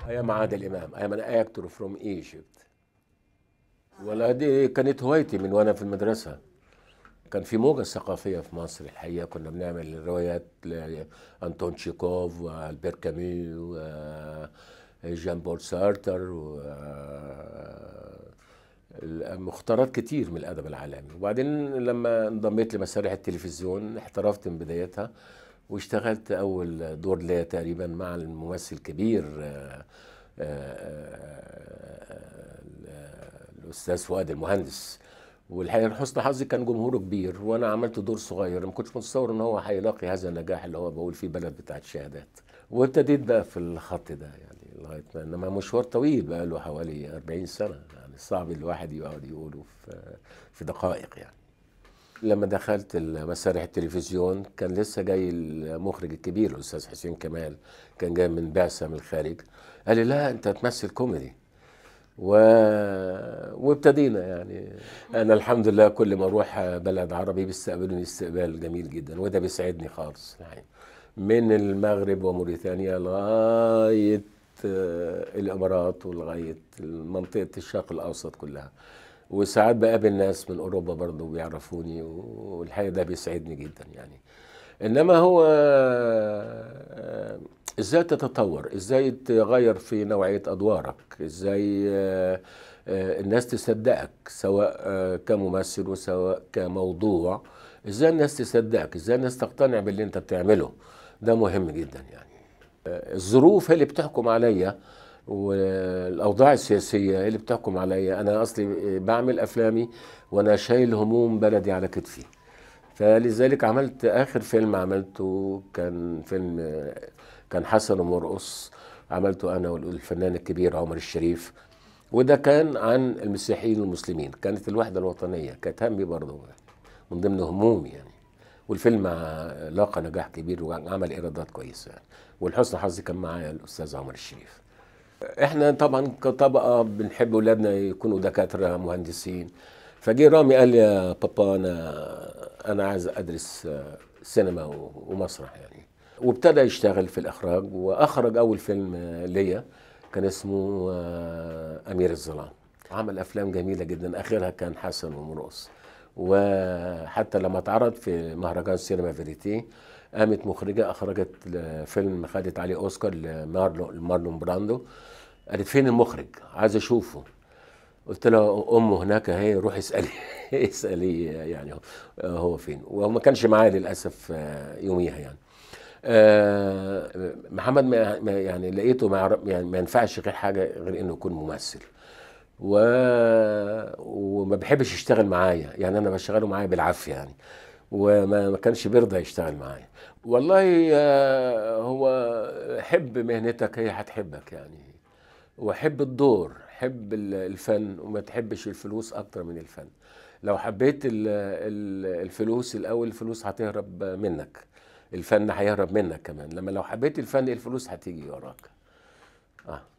I am عادل إمام I am an actor from Egypt ولا دي كانت هوايتي من وأنا في المدرسة كان في موجة ثقافية في مصر الحقيقة كنا بنعمل روايات لأنطون تشيكوف وألبير كاميو وجان بول سارتر و مختارات كتير من الأدب العالمي وبعدين لما انضميت لمسارح التلفزيون احترفت من بدايتها واشتغلت أول دور ليا تقريبا مع الممثل الكبير آه، آه، الأستاذ فؤاد المهندس والحقيقه لحسن حظي كان جمهوره كبير وانا عملت دور صغير ما كنتش متصور ان هو هيلاقي هذا النجاح اللي هو بقول فيه بلد بتاعت شهادات وابتديت بقى في الخط ده يعني لغايه ما انما مشوار طويل بقى له حوالي 40 سنه يعني صعب الواحد يقعد يقوله في في دقائق يعني لما دخلت مسارح التلفزيون كان لسه جاي المخرج الكبير الاستاذ حسين كمال كان جاي من بعثه من الخارج قال لي لا انت تمثل كوميدي و... وابتدينا يعني انا الحمد لله كل ما اروح بلد عربي بيستقبلوني استقبال جميل جدا وده بيسعدني خالص يعني من المغرب وموريتانيا لغايه الامارات ولغايه منطقه الشرق الاوسط كلها وساعات بقابل ناس من اوروبا برضه بيعرفوني والحقيقه ده بيسعدني جدا يعني انما هو ازاي تتطور ازاي تغير في نوعيه ادوارك ازاي الناس تصدقك سواء كممثل وسواء كموضوع ازاي الناس تصدقك ازاي الناس تقتنع باللي انت بتعمله ده مهم جدا يعني الظروف هي اللي بتحكم عليا والاوضاع السياسيه هي اللي بتحكم عليا انا اصلي بعمل افلامي وانا شايل هموم بلدي على كتفي فلذلك عملت اخر فيلم عملته كان فيلم كان حسن ومرقص عملته انا والفنان الكبير عمر الشريف وده كان عن المسيحيين والمسلمين كانت الوحده الوطنيه كانت همي برضه من ضمن همومي يعني والفيلم لاقى نجاح كبير وعمل ايرادات كويسه يعني والحسن حظي كان معايا الاستاذ عمر الشريف احنا طبعا كطبقه بنحب اولادنا يكونوا دكاتره مهندسين فجه رامي قال لي يا بابا انا انا عايز ادرس سينما ومسرح يعني وابتدى يشتغل في الاخراج واخرج اول فيلم ليا كان اسمه امير الظلام عمل افلام جميله جدا اخرها كان حسن ومرقص وحتى لما اتعرض في مهرجان سينما فيريتي قامت مخرجه اخرجت فيلم خدت عليه اوسكار لمارلون براندو قالت فين المخرج عايز اشوفه قلت له امه هناك اهي روح اسالي اسالي يعني هو فين وهو ما كانش معايا للاسف يوميها يعني محمد ما يعني لقيته ما يعني ما ينفعش غير حاجه غير انه يكون ممثل و... وما بحبش يشتغل معايا يعني انا بشغله معايا بالعافيه يعني وما ما كانش بيرضى يشتغل معايا والله هو حب مهنتك هي هتحبك يعني وحب الدور حب الفن وما تحبش الفلوس اكتر من الفن لو حبيت الفلوس الاول الفلوس هتهرب منك الفن هيهرب منك كمان لما لو حبيت الفن الفلوس هتيجي وراك اه